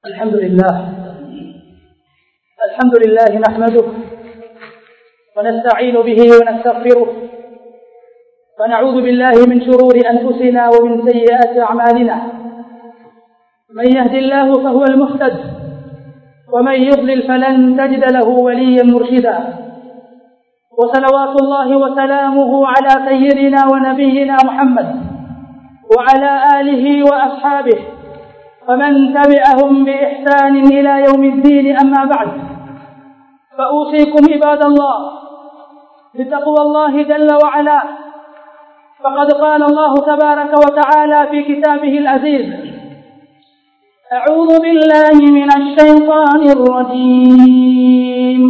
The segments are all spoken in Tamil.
الحمد لله الحمد لله نحمده ونستعين به ونستغفره ونعوذ بالله من شرور أنفسنا ومن سيئات أعمالنا من يهد الله فهو المهتد ومن يضلل فلن تجد له وليا مرشدا وصلوات الله وسلامه على سيدنا ونبينا محمد وعلى آله وأصحابه ومن تبعهم بإحسان إلى يوم الدين أما بعد فأوصيكم عباد الله بتقوى الله جل وعلا فقد قال الله تبارك وتعالى في كتابه العزيز أعوذ بالله من الشيطان الرجيم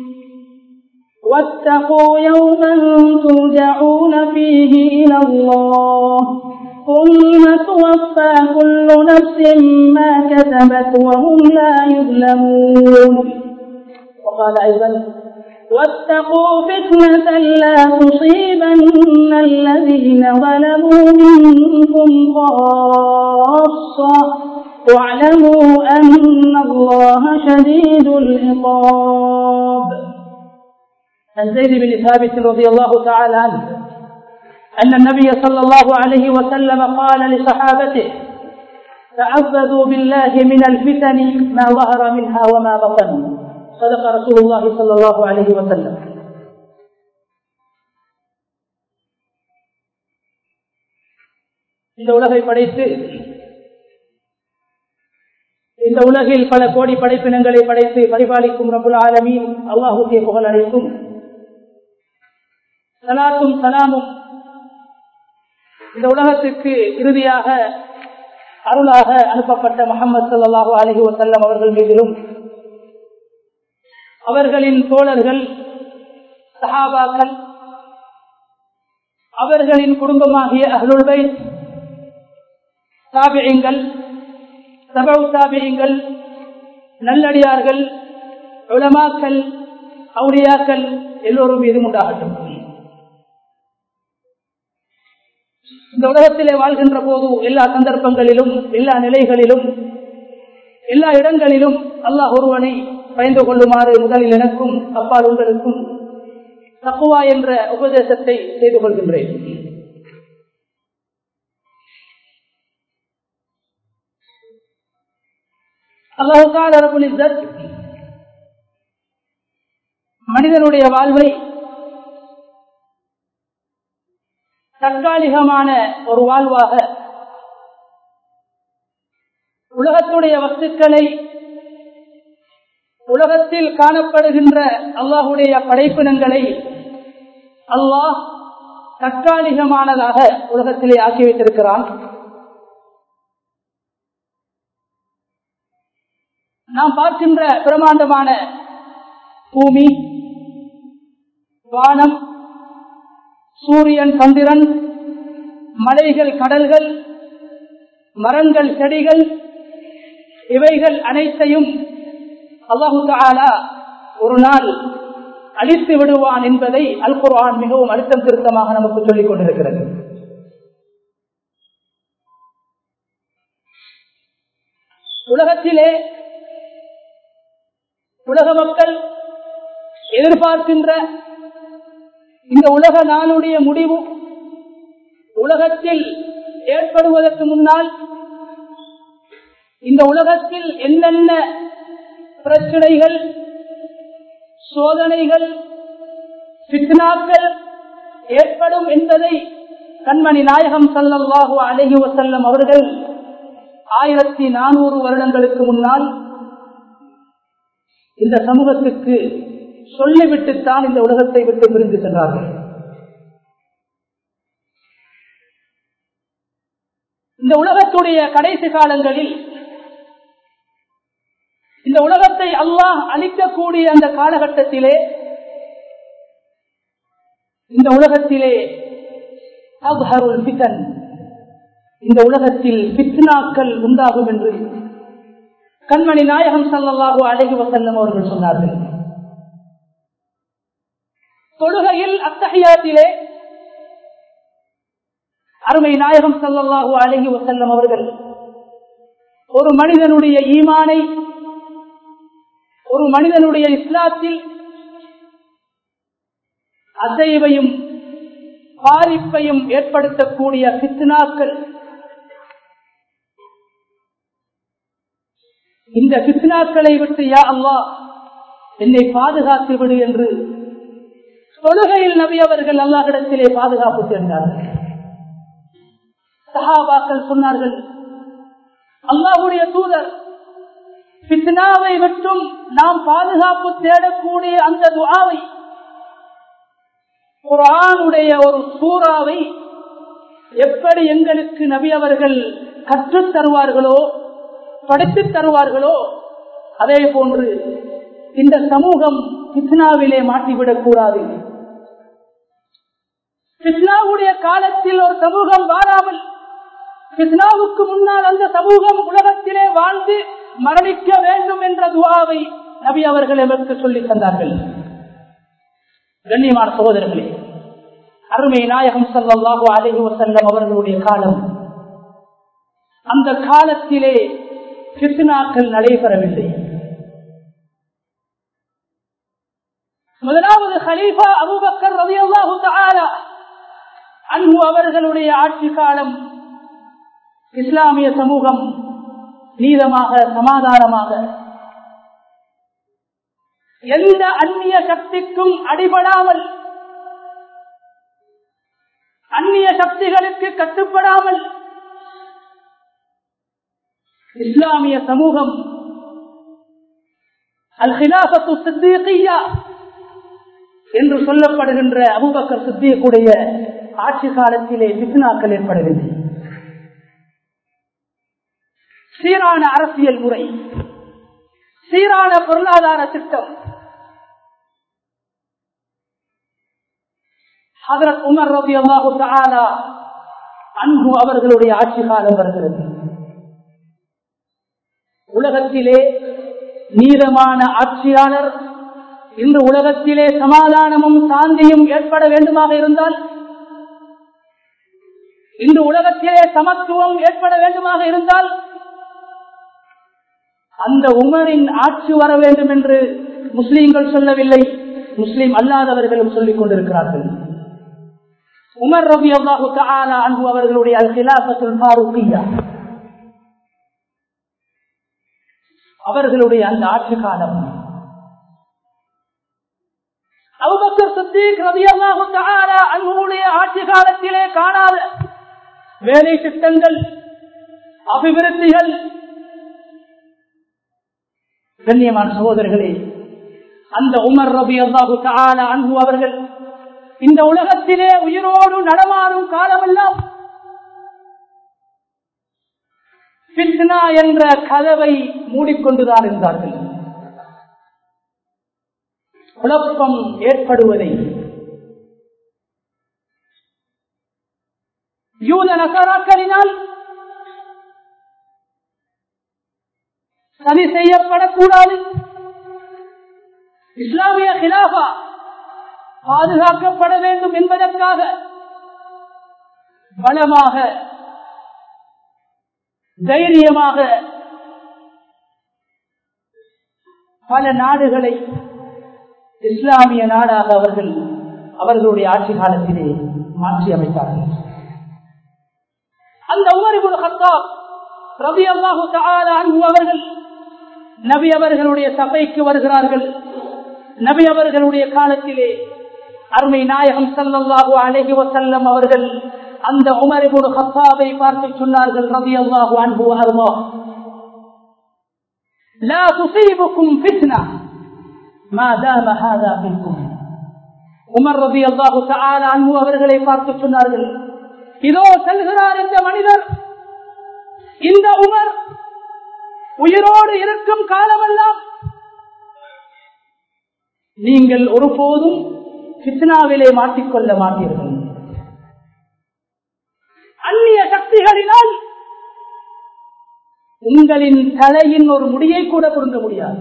واتقوا يوما ترجعون فيه إلى الله ثم توفى كل نفس ما كسبت وهم لا يظلمون وقال أيضا واتقوا فتنة لا تصيبن الذين ظلموا منكم خاصة واعلموا أن الله شديد العقاب عن زيد بن ثابت رضي الله تعالى عنه أن النبي صلى الله عليه وسلم قال لصحابته تعوذوا بالله من الفتن ما ظهر منها وما بطن صدق رسول الله صلى الله عليه وسلم இந்த உலகை படைத்து இந்த உலகில் பல கோடி படைப்பினங்களை படைத்து பரிபாலிக்கும் ரபுல் ஆலமீன் அல்லாஹுடைய புகழ் அழைக்கும் சலாத்தும் சலாமும் இந்த உலகத்திற்கு இறுதியாக அருளாக அனுப்பப்பட்ட முகமது சல்லாஹூ அலஹி வசல்லம் அவர்கள் மீதிலும் அவர்களின் தோழர்கள் சஹாபாக்கள் அவர்களின் குடும்பமாகிய அருள்பை தாபியங்கள் சபவு தாபியங்கள் நல்லடியார்கள் உலமாக்கள் அவுரியாக்கள் எல்லோரும் மீதும் உண்டாகட்டும் இந்த உலகத்திலே வாழ்கின்ற போது எல்லா சந்தர்ப்பங்களிலும் எல்லா நிலைகளிலும் எல்லா இடங்களிலும் அல்லாஹ் ஒருவனை பயந்து கொள்ளுமாறு முதலில் எனக்கும் அப்பால் உங்களுக்கும் தக்குவா என்ற உபதேசத்தை செய்து கொள்கின்றேன் அல்லாஹால் மனிதனுடைய வாழ்வை தற்காலிகமான ஒரு வாழ்வாக உலகத்துடைய வஸ்துக்களை உலகத்தில் காணப்படுகின்ற அல்லாஹுடைய படைப்பினங்களை அல்லாஹ் தற்காலிகமானதாக உலகத்திலே ஆக்கி வைத்திருக்கிறான் நாம் பார்க்கின்ற பிரமாண்டமான பூமி வானம் சூரியன் சந்திரன் மலைகள் கடல்கள் மரங்கள் செடிகள் இவைகள் அனைத்தையும் அல்லாஹு தாலா ஒரு நாள் அழித்து விடுவான் என்பதை அல் குர்ஆன் மிகவும் அழுத்தம் திருத்தமாக நமக்கு சொல்லிக் கொண்டிருக்கிறது உலகத்திலே உலக மக்கள் எதிர்பார்க்கின்ற இந்த உலக நாளுடைய முடிவு உலகத்தில் ஏற்படுவதற்கு முன்னால் இந்த உலகத்தில் என்னென்ன பிரச்சனைகள் சோதனைகள் பித்னாக்கள் ஏற்படும் என்பதை கண்மணி நாயகம் சல்லல்லாஹு அலஹி வசல்லம் அவர்கள் ஆயிரத்தி நானூறு வருடங்களுக்கு முன்னால் இந்த சமூகத்துக்கு சொல்லிவிட்டுத்தான் இந்த உலகத்தை விட்டு பிரிந்து சென்றார்கள் இந்த உலகத்துடைய கடைசி காலங்களில் இந்த உலகத்தை அல்லாஹ் அழிக்கக்கூடிய அந்த காலகட்டத்திலே இந்த உலகத்திலே அப்ஹருல் பித்தன் இந்த உலகத்தில் பித்னாக்கள் உண்டாகும் என்று கண்மணி நாயகம் சல்லல்லாஹு அழகி வசல்லம் அவர்கள் சொன்னார்கள் தொழுகையில் அத்தகையாத்திலே அருமை நாயகம் சல்லல்லாஹு அழகி வசல்லம் அவர்கள் ஒரு மனிதனுடைய ஈமானை ஒரு மனிதனுடைய இஸ்லாத்தில் அசைவையும் பாதிப்பையும் ஏற்படுத்தக்கூடிய பித்னாக்கள் இந்த பித்னாக்களை விட்டு யா அல்லா என்னை பாதுகாத்து விடு என்று தொழுகையில் நபி அவர்கள் அல்லாஹிடத்திலே பாதுகாப்பு சேர்ந்தார்கள் சஹாபாக்கள் சொன்னார்கள் அல்லாஹுடைய தூதர் பித்னாவை விட்டும் நாம் பாதுகாப்பு தேடக்கூடிய அந்த துவாவை குரானுடைய ஒரு சூறாவை எப்படி எங்களுக்கு நபி அவர்கள் கற்றுத் தருவார்களோ படித்துத் தருவார்களோ அதே போன்று இந்த சமூகம் பித்னாவிலே மாட்டிவிடக் கூடாது பித்னாவுடைய காலத்தில் ஒரு சமூகம் வாழாமல் பித்னாவுக்கு முன்னால் அந்த சமூகம் உலகத்திலே வாழ்ந்து மரணிக்க வேண்டும் என்ற துவாவை நபி அவர்கள் எமக்கு சொல்லித் தந்தார்கள் கண்ணியமான சகோதரர்களே அருமை நாயகம் சல்லாஹு அலஹி வசல்லம் அவர்களுடைய காலம் அந்த காலத்திலே பித்னாக்கள் நடைபெறவில்லை முதலாவது ஹலீஃபா அபுபக்கர் ரவி அல்லாஹு அன்பு அவர்களுடைய ஆட்சி காலம் இஸ்லாமிய சமூகம் நீதமாக சமாதானமாக எந்த அந்நிய சக்திக்கும் அடிபடாமல் அந்நிய சக்திகளுக்கு கட்டுப்படாமல் இஸ்லாமிய சமூகம் அல் ஹிலாபத்து சித்தியா என்று சொல்லப்படுகின்ற அபுபக்கர் சித்தியக்குடைய ஆட்சி காலத்திலே பித்னாக்கள் ஏற்படவில்லை சீரான அரசியல் முறை சீரான பொருளாதார திட்டம் ஹதரத் உமர் ரபி அல்லாஹு தாலா அன்பு அவர்களுடைய ஆட்சி காலம் வருகிறது உலகத்திலே நீதமான ஆட்சியாளர் இன்று உலகத்திலே சமாதானமும் சாந்தியும் ஏற்பட வேண்டுமாக இருந்தால் இன்று உலகத்திலே சமத்துவம் ஏற்பட வேண்டுமாக இருந்தால் அந்த உமரின் ஆட்சி வர வேண்டும் என்று முஸ்லீம்கள் சொல்லவில்லை முஸ்லீம் அல்லாதவர்களும் சொல்லிக் கொண்டிருக்கிறார்கள் உமர் ரபி அல்லாஹு தாலா அன்பு அவர்களுடைய அல் ஹிலாபத்தில் ஃபாரூக்கியா அவர்களுடைய அந்த ஆட்சி காலம் அவுபக்கர் சித்திக் ரவி அல்லாஹு தாலா அன்புடைய ஆட்சி காலத்திலே காணாத வேலை திட்டங்கள் அபிவிருத்திகள் கண்ணியமான சகோதரர்களே அந்த உமர் ரபி அல்லாஹு தாலா அன்பு அவர்கள் இந்த உலகத்திலே உயிரோடு நடமாடும் காலமெல்லாம் பித்னா என்ற கதவை மூடிக்கொண்டுதான் இருந்தார்கள் குழப்பம் ஏற்படுவதை யூத நகராக்களினால் சரி செய்யப்படக்கூடாது இஸ்லாமிய கிலாபா பாதுகாக்கப்பட வேண்டும் என்பதற்காக பலமாக தைரியமாக பல நாடுகளை இஸ்லாமிய நாடாக அவர்கள் அவர்களுடைய ஆட்சி காலத்திலே மாற்றி அமைத்தார்கள் அந்த உமரிபுல் ஹத்தாப் ரவி அல்லாஹு அன்பு அவர்கள் நபி அவர்களுடைய சபைக்கு வருகிறார்கள் நபி அவர்களுடைய காலத்திலே அருமை நாயகம் சல்லாஹூ அழகி வசல்லம் அவர்கள் அந்த உமரிபுல் ஹத்தாவை பார்த்து சொன்னார்கள் ரவி அல்லாஹு அன்பு அருமா لا تصيبكم فتنة ما دام هذا منكم உமர் ரபி அல்லாஹு அன்பு அவர்களை பார்த்து சொன்னார்கள் இதோ செல்கிறார் இந்த மனிதர் இந்த உமர் உயிரோடு இருக்கும் காலமெல்லாம் நீங்கள் ஒருபோதும் பித்னாவிலே மாட்டிக்கொள்ள மாட்டீர்கள் அந்நிய சக்திகளினால் உங்களின் தலையின் ஒரு முடியை கூட பொருந்த முடியாது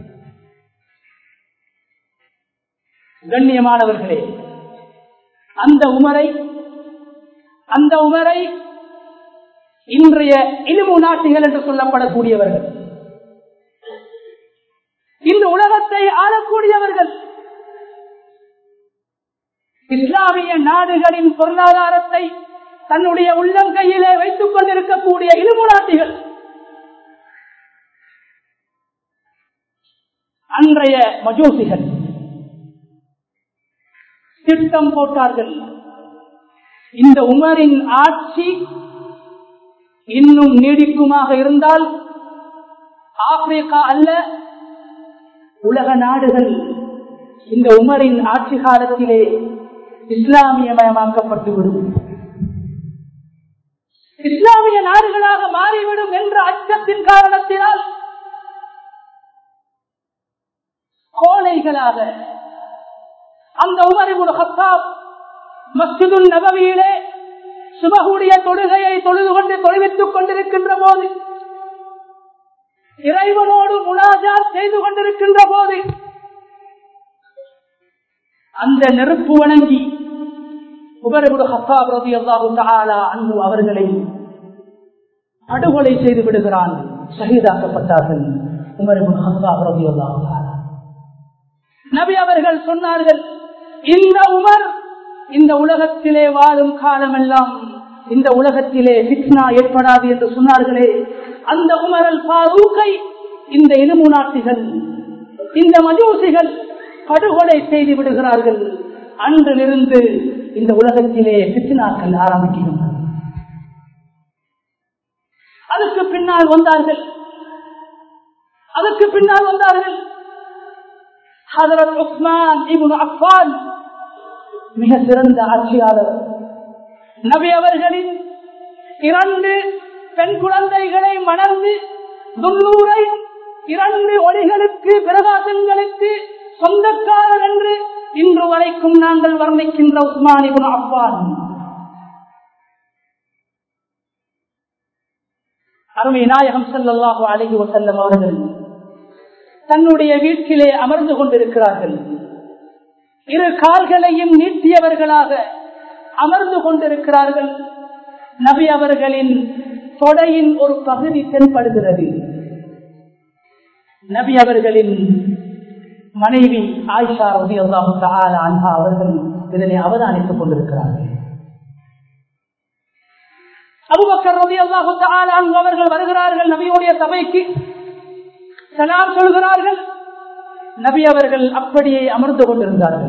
கண்ணியமானவர்களே அந்த உமரை அந்த உமரை இன்றைய இனிமு நாட்டிகள் என்று சொல்லப்படக்கூடியவர்கள் இந்த உலகத்தை ஆளக்கூடியவர்கள் இஸ்லாமிய நாடுகளின் பொருளாதாரத்தை தன்னுடைய உள்ளங்கையிலே வைத்துக் கொண்டிருக்கக்கூடிய இனிமு நாட்டிகள் அன்றைய மஜோசிகள் திட்டம் போட்டார்கள் இந்த உமரின் ஆட்சி இன்னும் நீடிக்குமாக இருந்தால் ஆப்பிரிக்கா அல்ல உலக நாடுகள் இந்த உமரின் ஆட்சி காலத்திலே இஸ்லாமியமயமாக்கப்பட்டுவிடும் இஸ்லாமிய நாடுகளாக மாறிவிடும் என்ற அச்சத்தின் காரணத்தினால் கோழைகளாக அந்த உமரிபுல் ஹத்தாப் மஸ்ஜிதுல் நபவியிலே சுபகுடைய தொழுகையை தொழுது கொண்டு தொழுவித்துக் கொண்டிருக்கின்ற போது இறைவனோடு முனாஜார் செய்து கொண்டிருக்கின்ற போது அந்த நெருப்பு வணங்கி உபரபுல் ஹத்தாப் ரதி அல்லாஹு தஆலா அன்பு அவர்களை படுகொலை செய்து விடுகிறான் ஷஹீதாக்கப்பட்டார்கள் உமரபுல் ஹத்தாப் ரதி அல்லாஹு தஆலா நபி அவர்கள் சொன்னார்கள் இந்த உமர் இந்த உலகத்திலே வாழும் காலமெல்லாம் இந்த உலகத்திலே பித்னா ஏற்படாது என்று சொன்னார்களே அந்த உமரல் பாரூக்கை இந்த இலுமு நாட்டிகள் இந்த மஜூசிகள் படுகொலை செய்து விடுகிறார்கள் அன்றிலிருந்து இந்த உலகத்திலே பித்னாக்கள் ஆரம்பிக்கின்றன அதுக்கு பின்னால் வந்தார்கள் அதுக்கு பின்னால் வந்தார்கள் ஹதரத் உஸ்மான் இப்னு அஃபான் மிக சிறந்த ஆட்சியாளர் நபி அவர்களின் இரண்டு பெண் குழந்தைகளை மணந்து துன்னூரை இரண்டு ஒளிகளுக்கு பிரகாசங்களுக்கு சொந்தக்காரர் என்று இன்று வரைக்கும் நாங்கள் வர்ணிக்கின்ற உஸ்மான் இப்னு அஃபான் அருமை நாயகம் ஸல்லல்லாஹு அலைஹி வஸல்லம் அவர்கள் தன்னுடைய வீட்டிலே அமர்ந்து கொண்டிருக்கிறார்கள் இரு கால்களையும் நீட்டியவர்களாக அமர்ந்து கொண்டிருக்கிறார்கள் நபி அவர்களின் தொடையின் ஒரு பகுதி தென்படுகிறது நபி அவர்களின் மனைவி ஆயிஷா ரதி அல்லாஹு அன்ஹா அவர்கள் இதனை அவதானித்துக் கொண்டிருக்கிறார்கள் அபுபக்கர் ரதி அல்லாஹு அன்ஹு அவர்கள் வருகிறார்கள் நபியுடைய சபைக்கு சலாம் சொல்கிறார்கள் நபி அவர்கள் அப்படியே அமர்ந்து கொண்டிருந்தார்கள்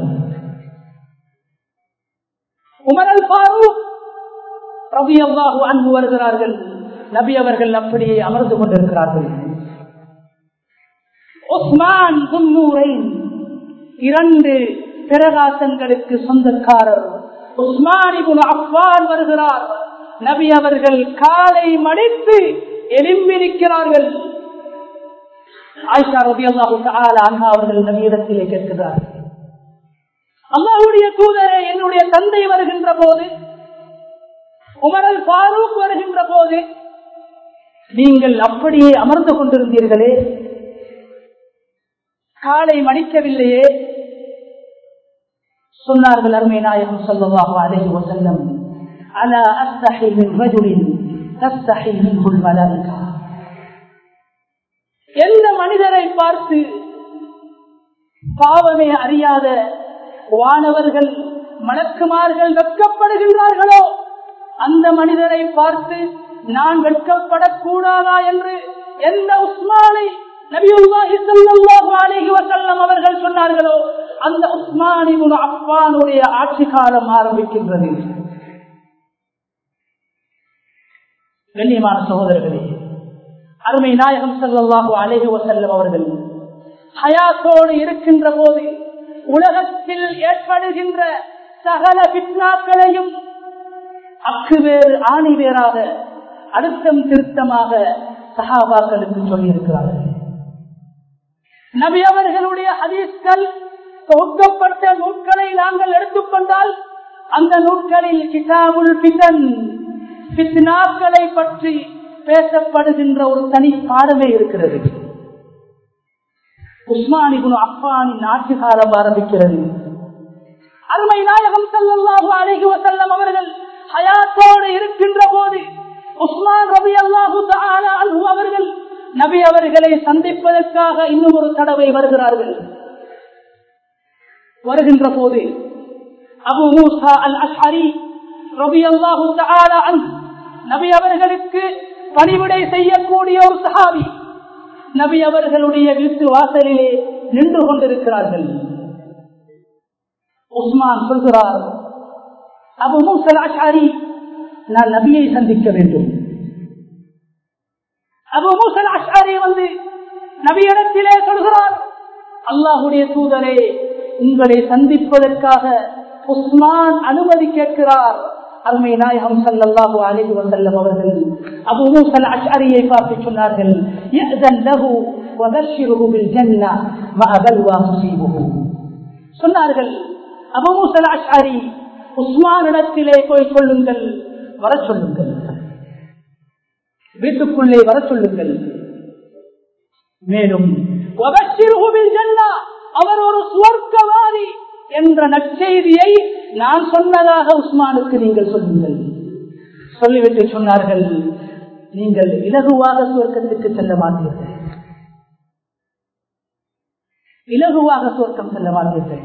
உமரல் ஃபாரூக் ரவி அல்லாஹு அன்பு வருகிறார்கள் நபி அவர்கள் அப்படியே அமர்ந்து கொண்டிருக்கிறார்கள் உஸ்மான் குன்னூரை இரண்டு பிரகாசங்களுக்கு சொந்தக்காரர் உஸ்மான் இபுன் அஃபான் வருகிறார் நபி அவர்கள் காலை மடித்து எலும்பிருக்கிறார்கள் ஆயிஷா ரபி அல்லாஹு அன்ஹா அவர்கள் நபியிடத்திலே கேட்கிறார் அல்லாஹுடைய தூதரே என்னுடைய தந்தை வருகின்ற போது உமரல் ஃபாரூக் வருகின்ற போது நீங்கள் அப்படியே அமர்ந்து கொண்டிருந்தீர்களே காலை மடிக்கவில்லையே சொன்னார்கள் அருமை நாயகம் சொல்லவாக அலைஹி வசல்லம் அலா அஸ்தஹி மின் ரஜுலின் தஸ்தஹி மின்ஹுல் மலாயிகா எந்த மனிதரை பார்த்து பாவமே அறியாத வானவர்கள் மணக்குமார்கள் வெட்கப்படுகின்றார்களோ அந்த மனிதரை பார்த்து நான் வெட்கப்படக்கூடாதா என்று எந்த உஸ்மானை நபியுல்லாஹி ஸல்லல்லாஹு அலைஹி வஸல்லம் அவர்கள் சொன்னார்களோ அந்த உஸ்மான் இப்னு அஃபானுடைய ஆட்சி காலம் ஆரம்பிக்கின்றது கண்ணியமான சகோதரர்களே அருமை நாயகம் ஸல்லல்லாஹு அலைஹி வஸல்லம் அவர்கள் ஹயாத்தோடு இருக்கின்ற போது உலகத்தில் ஏற்படுகின்ற சகல பித்னாக்களையும் அக்கு வேறு ஆணி வேறாக அழுத்தம் திருத்தமாக சகாபாக்களுக்கு சொல்லியிருக்கிறார்கள் நபி அவர்களுடைய ஹதீஸ்கள் தொகுக்கப்பட்ட நூட்களை நாங்கள் எடுத்துக்கொண்டால் அந்த நூட்களில் கிதாபுல் பிதன் பித்னாக்களை பற்றி பேசப்படுகின்ற ஒரு தனி பாடமே இருக்கிறது உஸ்மானிபுன் அப்பானின் ஆட்சி காலம் ஆரம்பிக்கிறது அருமை நாயகம் செல்லல்லாஹு அழகி வசல்லம் அவர்கள் ஹயாத்தோடு இருக்கின்ற போது உஸ்மான் ரபி அல்லாஹு அவர்கள் நபி அவர்களை சந்திப்பதற்காக இன்னும் ஒரு தடவை வருகிறார்கள் வருகின்ற போது அபு மூசா அல் அஷ்ஹரி ரபி அல்லாஹு நபி அவர்களுக்கு பணிவிடை செய்யக்கூடிய ஒரு சஹாபி நபி அவர்களுடைய வீட்டு வாசலிலே நின்று கொண்டிருக்கிறார்கள் உஸ்மான் சொல்கிறார் அபு மூசல் அஷாரி நான் நபியை சந்திக்க வேண்டும் அபு மூசல் அஷாரி வந்து நபியிடத்திலே சொல்கிறார் அல்லாஹுடைய தூதரே உங்களை சந்திப்பதற்காக உஸ்மான் அனுமதி கேட்கிறார் அருமை நாயகம் சல்லாஹூ அலிஹி வசல்லம் அவர்கள் அபு மூசல் அஷ்அரியை பார்த்து சொன்னார்கள் يأذن له وبشره بالجنة مع بلوى تصيبه சொன்னார்கள் அபு மூசல் அஷ்அரி உஸ்மானிடத்திலே போய் சொல்லுங்கள் வர சொல்லுங்கள் வீட்டுக்குள்ளே வர சொல்லுங்கள் மேலும் وبشره بالجنة அவர் ஒரு சுவர்க்கவாதி என்ற நற்செய்தியை நான் சொன்னதாக உஸ்மானுக்கு நீங்கள் சொல்லுங்கள் சொல்லிவிட்டு சொன்னார்கள் நீங்கள் இலகுவாக சுவர்க்கத்துக்கு செல்ல மாட்டீர்கள் இலகுவாக சுவர்க்கம் செல்ல மாட்டீர்கள்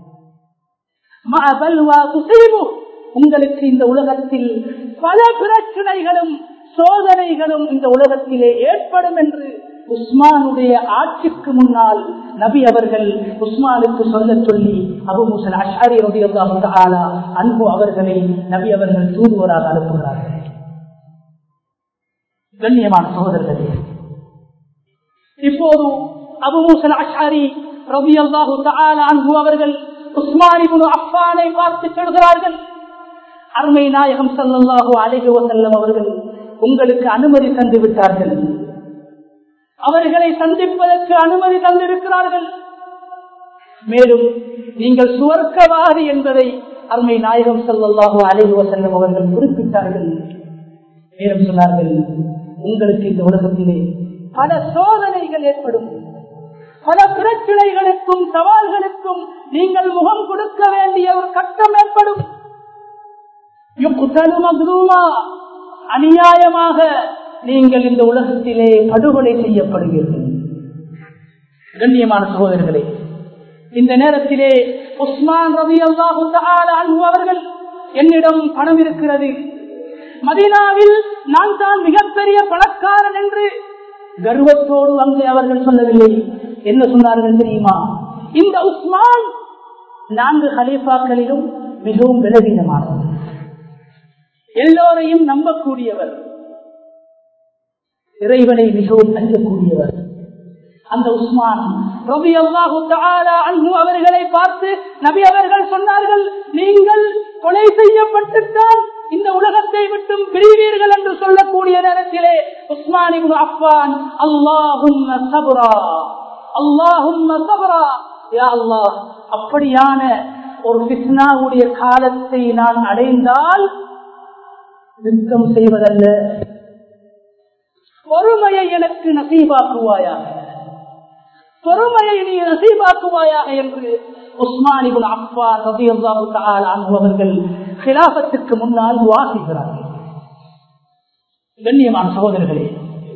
உங்களுக்கு இந்த உலகத்தில் பல பிரச்சனைகளும் சோதனைகளும் இந்த உலகத்திலே ஏற்படும் என்று உஸ்மானுடைய ஆட்சிக்கு முன்னால் நபி அவர்கள் உஸ்மானுக்கு சொல்ல சொல்லி அபு முசல் அஷாரி ரபியா அன்பு அவர்களை நபி அவர்கள் தூதுவராக அனுப்புகிறார்கள் கண்ணியமான சகோதரர்களே இப்போது அபு முசல் அஷாரி ரபி அல்லாஹு அன்பு அவர்கள் உஸ்மானிபுன் அஃபானை பார்த்து சொல்கிறார்கள் அருமை நாயகம் சல்லாஹூ அழகு வசல்லம் அவர்கள் உங்களுக்கு அனுமதி தந்து விட்டார்கள் அவர்களை சந்திப்பதற்கு அனுமதி தந்திருக்கிறார்கள் மேலும் நீங்கள் சுவர்க்கவாதி என்பதை அருமை நாயகம் செல்லல்லாஹோ அலைவ செல்லும் அவர்கள் குறிப்பிட்டார்கள் மேலும் சொன்னார்கள் உங்களுக்கு இந்த உலகத்திலே பல சோதனைகள் ஏற்படும் பல பிரச்சனைகளுக்கும் சவால்களுக்கும் நீங்கள் முகம் கொடுக்க வேண்டிய ஒரு கட்டம் ஏற்படும் அநியாயமாக நீங்கள் இந்த உலகத்திலே படுகொலை செய்யப்படுவீர்கள் கண்ணியமான சகோதரர்களே இந்த நேரத்திலே உஸ்மான் ரவி அல்லாஹு அவர்கள் என்னிடம் பணம் இருக்கிறது மதினாவில் நான் தான் மிகப்பெரிய பணக்காரன் என்று கர்வத்தோடு அங்கே அவர்கள் சொல்லவில்லை என்ன சொன்னார்கள் தெரியுமா இந்த உஸ்மான் நான்கு ஹலீஃபாக்களிலும் மிகவும் பலவீனமானவர் எல்லோரையும் நம்பக்கூடியவர் இறைவனை மிகவும் அஞ்சக்கூடியவர் அந்த உஸ்மான் ரவி அல்லாஹு அன்பு அவர்களை பார்த்து நபி அவர்கள் சொன்னார்கள் நீங்கள் கொலை செய்யப்பட்டுத்தான் இந்த உலகத்தை விட்டும் பிரிவீர்கள் என்று சொல்லக்கூடிய நேரத்திலே உஸ்மான் அஃபான் அல்லாஹும் சபுரா அல்லாஹும் சபுரா யா அல்லாஹ் அப்படியான ஒரு பிஸ்னாவுடைய காலத்தை நான் அடைந்தால் யுத்தம் செய்வதல்ல பொறுமையை எனக்கு நசீபாக்குவாயாக பொறுமையை நீ நசீபாக்குவாயாக என்று உஸ்மானிபுல் அப்பா ரபியல்லாஹு அவர்கள் கிலாபத்துக்கு முன்னால் வாசிக்கிறார்கள் கண்ணியமான சகோதரர்களே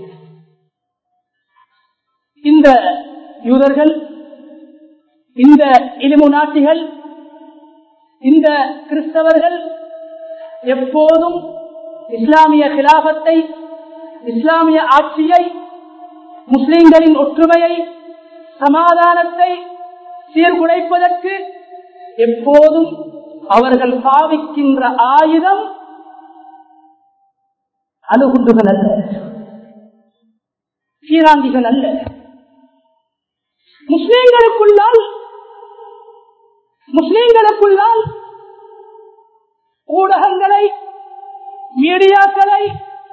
இந்த யூதர்கள் இந்த இலிமு நாட்டிகள் இந்த கிறிஸ்தவர்கள் எப்போதும் இஸ்லாமிய கிலாபத்தை இஸ்லாமிய ஆட்சியை முஸ்லிம்களின் ஒற்றுமையை சமாதானத்தை சீர்குலைப்பதற்கு எப்போதும் அவர்கள் பாவிக்கின்ற ஆயுதம் அணுகுண்டுகள் அல்ல சீராங்கிகள் அல்ல முஸ்லிம்களுக்குள்ளால் முஸ்லிம்களுக்குள்ளால் ஊடகங்களை மீடியாக்களை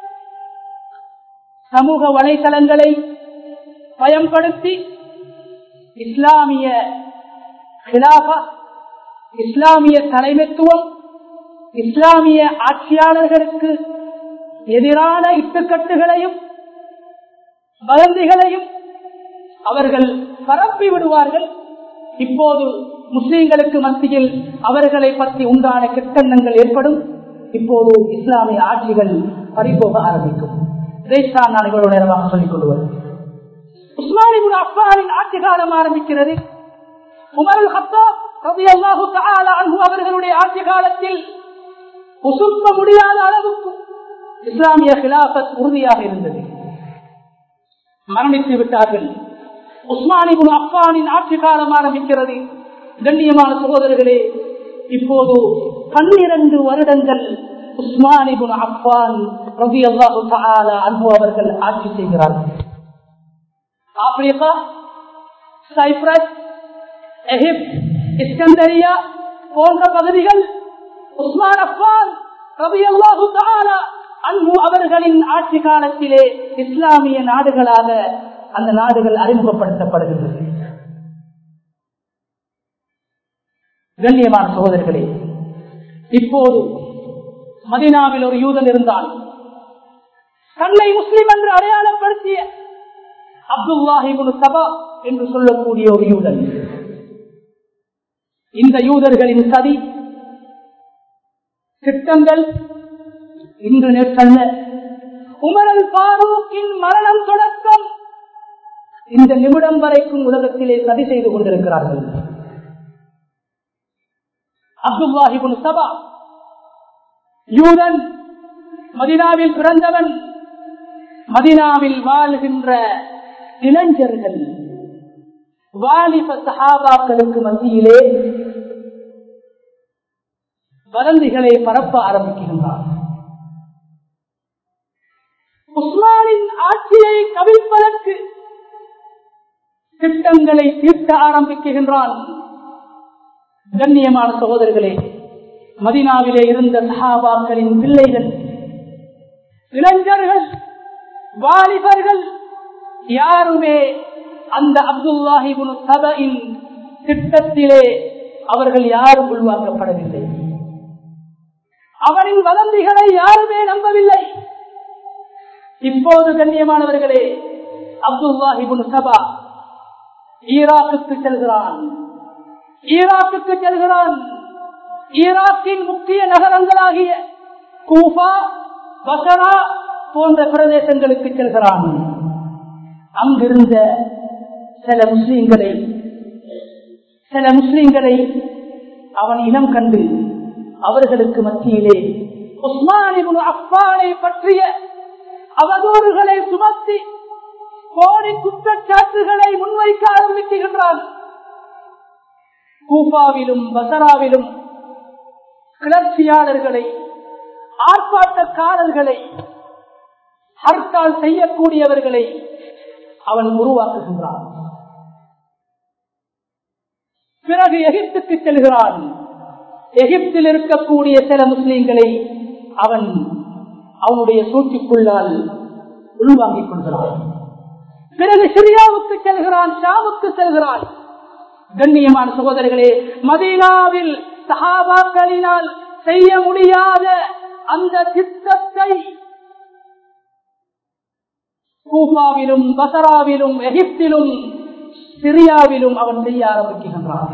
சமூக வலைதளங்களை பயன்படுத்தி இஸ்லாமிய கிலாபா இஸ்லாமிய தலைமைத்துவம் இஸ்லாமிய ஆட்சியாளர்களுக்கு எதிரான இட்டுக்கட்டுகளையும் வதந்திகளையும் அவர்கள் பரப்பி விடுவார்கள் இப்போது முஸ்லிம்களுக்கு மத்தியில் அவர்களை பற்றி உண்டான கெட்டெண்ணங்கள் ஏற்படும் இப்போது இஸ்லாமிய ஆட்சிகள் பறிபோக ஆரம்பிக்கும் இதைத்தான் நான் இவ்வளவு நேரமாக சொல்லிக் கொண்டு வருகிறேன் உஸ்மானிபுன் அப்பாவின் ஆட்சி காலம் ஆரம்பிக்கிறது உமருல் ஹத்தாப் ரலியல்லாஹு தஆலா அன்ஹு அவர்களுடைய ஆட்சி காலத்தில் உசுப்ப முடியாத அளவுக்கு இஸ்லாமிய கிலாபத் உறுதியாக இருந்தது மரணித்து விட்டார்கள் உஸ்மானிபுன் அப்பானின் ஆட்சி காலம் ஆரம்பிக்கிறது கண்ணியமான சகோதரர்களே இப்போது பன்னிரண்டு வருடங்கள் உஸ்மானிபுன் அப்பான் ரவி அல்லாஹு அன்பு அவர்கள் ஆட்சி செய்கிறார்கள் ஆப்பிரிக்கா சைப்ரஸ் எகிப்த் இஸ்கந்தரியா போன்ற பகுதிகள் உஸ்மான் அப்பான் ரவி அல்லாஹு அன்பு அவர்களின் ஆட்சி காலத்திலே இஸ்லாமிய நாடுகளாக அந்த நாடுகள் அறிமுகப்படுத்தப்படுகின்றது கண்ணியமான சகோதரர்களே இப்போது மதினாவில் ஒரு யூதன் இருந்தால் தன்னை முஸ்லிம் என்று அடையாளப்படுத்திய அப்துல்லாஹிபுன் சபா என்று சொல்லக்கூடிய ஒரு யூதன் இந்த யூதர்களின் சதி திட்டங்கள் இன்று நேற்றல்ல உமரல் பாரூக்கின் மரணம் தொடக்கம் இந்த நிமிடம் வரைக்கும் உலகத்திலே சதி செய்து கொண்டிருக்கிறார்கள் அப்துல்லாஹிபுன் சபா யூதன் மதினாவில் பிறந்தவன் மதினாவில் வாழ்கின்ற இளைஞர்கள் வாலிப சஹாபாக்களுக்கு மத்தியிலே வதந்திகளை பரப்ப ஆரம்பிக்கின்றார் உஸ்மானின் ஆட்சியை கவிழ்ப்பதற்கு திட்டங்களை தீர்க்க ஆரம்பிக்கின்றான் கண்ணியமான சகோதரர்களே மதினாவிலே இருந்த சஹாபாக்களின் பிள்ளைகள் இளைஞர்கள் வாலிபர்கள் யாருமே அந்த அப்துல்லாஹிபுன் சபையின் திட்டத்திலே அவர்கள் யாரும் உள்வாங்கப்படவில்லை அவனின் வதந்திகளை யாருமே நம்பவில்லை இப்போது கண்ணியமானவர்களே அப்துல்லாஹிபுன் சபா ஈராக்குக்கு செல்கிறான் ஈராக்குக்கு செல்கிறான் ஈராக்கின் முக்கிய நகரங்களாகிய கூஃபா பசரா போன்ற பிரதேசங்களுக்கு செல்கிறான் அங்கிருந்த சில முஸ்லிம்களை சில முஸ்லிம்களை அவன் இனம் கண்டு அவர்களுக்கு மத்தியிலே உஸ்மானிபுன் அப்பானை பற்றிய அவதூறுகளை சுமத்தி கோடி குற்றச்சாட்டுகளை முன்வைக்க ஆரம்பிக்கின்றான் கூபாவிலும் பசராவிலும் கிளர்ச்சியாளர்களை ஆர்ப்பாட்டக்காரர்களை ஹர்த்தால் செய்யக்கூடியவர்களை அவன் உருவாக்குகின்றான் பிறகு எகிப்துக்கு செல்கிறான் எகிப்தில் இருக்கக்கூடிய சில முஸ்லிம்களை அவன் அவனுடைய சூழ்ச்சிக்குள்ளால் உள்வாங்கிக் கொள்கிறான் பிறகு சிரியாவுக்கு செல்கிறான் ஷாவுக்கு செல்கிறான் கண்ணியமான சகோதரர்களே மதீனாவில் சஹாபாக்களினால் செய்ய முடியாத அந்த திட்டத்தை கூபாவிலும் பசராவிலும் எகிப்திலும் சிரியாவிலும் அவன் செய்ய ஆரம்பிக்கின்றான்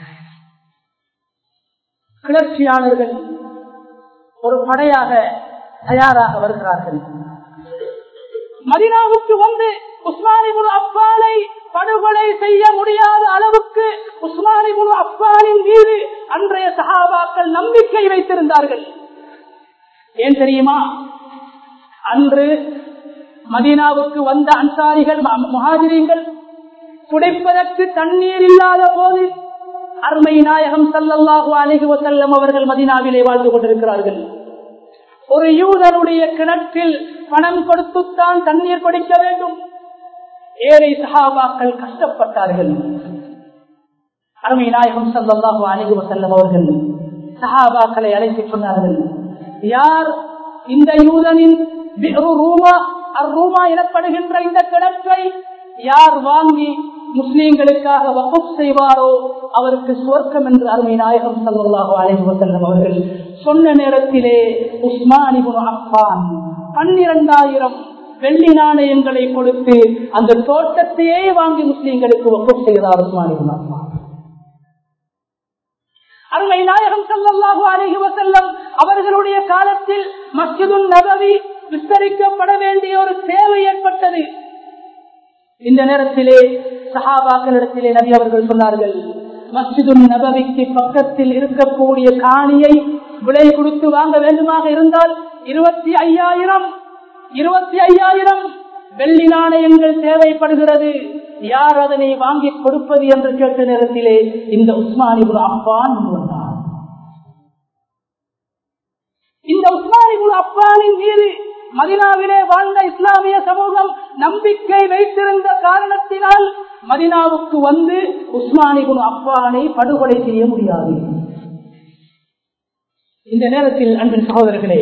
கிளர்ச்சியாளர்கள் ஒரு படையாக தயாராக வருகிறார்கள் மதினாவுக்கு வந்து உஸ்மானிபுல் அப்பாலை படுகொலை செய்ய முடியாத அளவுக்கு உஸ்மானிபுல் அப்பாலின் மீது அன்றைய சகாபாக்கள் நம்பிக்கை வைத்திருந்தார்கள் ஏன் தெரியுமா அன்று மதீனாவுக்கு வந்த அன்சாரிகள் முகாதிரிகள் குடைப்பதற்கு தண்ணீர் இல்லாத போது அருமை நாயகம் சல்லல்லாஹு அலிஹி வசல்லம் அவர்கள் மதினாவிலே வாழ்ந்து கொண்டிருக்கிறார்கள் ஒரு யூதனுடைய கிணற்றில் பணம் கொடுத்துத்தான் தண்ணீர் குடிக்க வேண்டும் ஏழை சஹாபாக்கள் கஷ்டப்பட்டார்கள் அருமை நாயகம் சல்லல்லாஹு அலிஹி வசல்லம் அவர்கள் சஹாபாக்களை அழைத்து சொன்னார்கள் யார் இந்த யூதனின் ரூமா அர்ரூமா எனப்படுகின்ற இந்த கிணற்றை யார் வாங்கி முஸ்லீம்களுக்காக வகுப் செய்வாரோ அவருக்கு சுவர்க்கம் என்று அருமை நாயகம் சல்லாஹோ அலைஹி வசல்லம் அவர்கள் சொன்ன நேரத்திலே உஸ்மானிபுன் அப்பான் பன்னிரண்டாயிரம் வெள்ளி நாணயங்களை கொடுத்து அந்த தோட்டத்தையே வாங்கி முஸ்லீம்களுக்கு வகுப் செய்தார் உஸ்மானிபுன் அப்பான் அருமை நாயகம் சல்லாஹூ அலஹி வசல்லம் அவர்களுடைய காலத்தில் மஸ்ஜிதுல் நபவி விஸ்தரிக்கப்பட வேண்டிய ஒரு தேவை ஏற்பட்டது இந்த நேரத்திலே சஹாபாக்களிடத்திலே நபி அவர்கள் சொன்னார்கள் மஸ்ஜிது நபவிக்கு பக்கத்தில் இருக்கக்கூடிய காணியை விலை கொடுத்து வாங்க வேண்டுமாக இருந்தால் இருபத்தி ஐயாயிரம் இருபத்தி ஐயாயிரம் வெள்ளி நாணயங்கள் தேவைப்படுகிறது யார் அதனை வாங்கி கொடுப்பது என்று கேட்ட நேரத்திலே இந்த உஸ்மானிபுல் அப்பான் வந்தார் இந்த உஸ்மானிபுல் அப்பானின் மீது மதினாவிலே வாழ்ந்த இஸ்லாமிய சமூகம் நம்பிக்கை வைத்திருந்த காரணத்தினால் மதினாவுக்கு வந்து உஸ்மானிபுல் அப்பானை படுகொலை செய்ய முடியாது இந்த நேரத்தில் அன்பின் சகோதரர்களே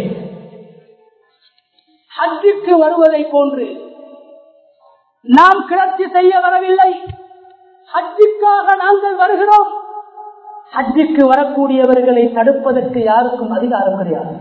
ஹஜ்ஜுக்கு வருவதை போன்று நாம் கிளர்ச்சி செய்ய வரவில்லை ஹஜ்ஜுக்காக நாங்கள் வருகிறோம் ஹஜ்ஜுக்கு வரக்கூடியவர்களை தடுப்பதற்கு யாருக்கும் அதிகாரம் கிடையாது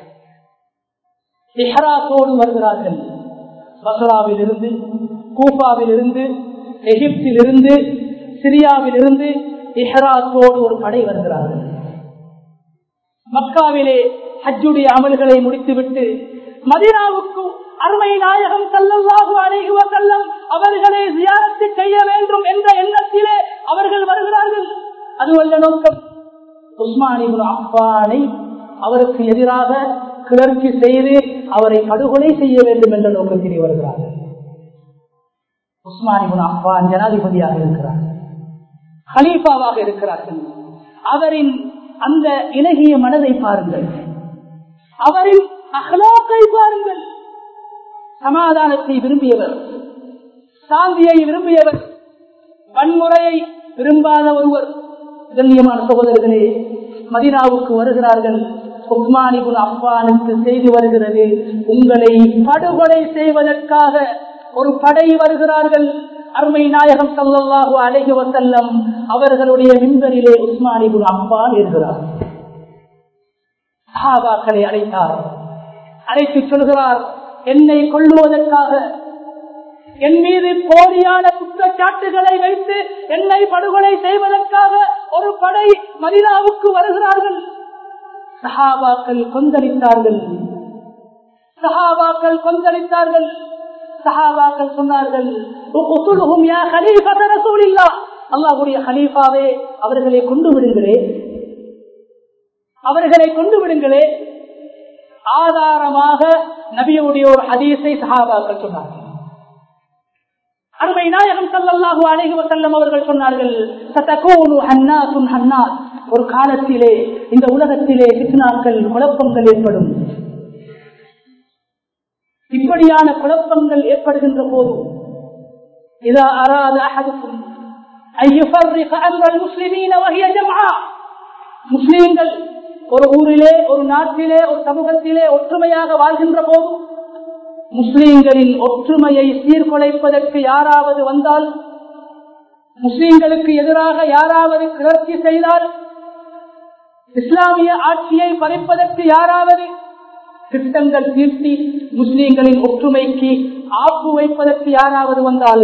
இஹராத்தோடு வருகிறார்கள் பசராவில் இருந்து கூஃபாவில் இருந்து எகிப்தில் இருந்து சிரியாவில் இருந்து இஹராத்தோடு ஒரு படை வருகிறார்கள் மக்காவிலே ஹஜ்ஜுடைய அமல்களை முடித்துவிட்டு மதினாவுக்கு அருமை நாயகம் செல்லல்லாக அழைகுவ செல்லம் அவர்களை ஜியாரத்து செய்ய வேண்டும் என்ற எண்ணத்திலே அவர்கள் வருகிறார்கள் அதுவல்ல நோக்கம் உஸ்மானிபுல் அப்பானை அவருக்கு எதிராக கிளர்ச்சி செய்து அவரை படுகொலை செய்ய வேண்டும் என்ற நோக்கத்திலே வருகிறார்கள் உஸ்மானிபுல் அப்பான் ஜனாதிபதியாக இருக்கிறார் ஹலீஃபாவாக இருக்கிறார்கள் அவரின் அந்த இலகிய மனதை பாருங்கள் அவரின் அகலாக்கை பாருங்கள் சமாதானத்தை விரும்பியவர் சாந்தியை விரும்பியவர் வன்முறையை விரும்பாத ஒருவர் கண்ணியமான சகோதரர்களே மதினாவுக்கு வருகிறார்கள் உஸ்மானிபுல் அப்பானுக்கு செய்து வருகிறது உங்களை படுகொலை செய்வதற்காக ஒரு படை வருகிறார்கள் அருமை நாயகம் சல்லாஹு அழகி வசல்லம் அவர்களுடைய மின்பரிலே உஸ்மானிபுல் அப்பான் இருக்கிறார் சஹாபாக்களை அழைத்தார் அழைத்து சொல்கிறார் என்னை கொள்ளுவதற்காக என் மீது போலியான குற்றச்சாட்டுகளை வைத்து என்னை படுகொலை செய்வதற்காக ஒரு படை மதினாவுக்கு வருகிறார்கள் சஹாபாக்கள் கொந்தளித்தார்கள் சஹாபாக்கள் கொந்தளித்தார்கள் சஹாபாக்கள் சொன்னார்கள் அல்லாஹுடைய ஹலீஃபாவே அவர்களை கொண்டு விடுங்களே அவர்களை கொண்டு விடுங்களே ஆதாரமாக நபியுடைய ஒரு ஹதீஸை சஹாபாக்கள் சொன்னார்கள் அருமை நாயகம் சல்லாஹூ அலைஹி வசல்லம் அவர்கள் சொன்னார்கள் சதகூனு ஹன்னாசுன் ஹன்னாஸ் ஒரு காலத்திலே இந்த உலகத்திலே பித்னாக்கள் குழப்பங்கள் ஏற்படும் இப்படியான குழப்பங்கள் ஏற்படுகின்ற போது இதா அராத அஹதுக்கும் முஸ்லீம்கள் ஒரு ஊரிலே ஒரு நாட்டிலே ஒரு சமூகத்திலே ஒற்றுமையாக வாழ்கின்ற போது முஸ்லீம்களின் ஒற்றுமையை சீர்குலைப்பதற்கு யாராவது வந்தால் முஸ்லீம்களுக்கு எதிராக யாராவது கிளர்ச்சி செய்தால் இஸ்லாமிய ஆட்சியை பறிப்பதற்கு யாராவது திட்டங்கள் தீர்த்தி முஸ்லீம்களின் ஒற்றுமைக்கு ஆப்பு வைப்பதற்கு யாராவது வந்தால்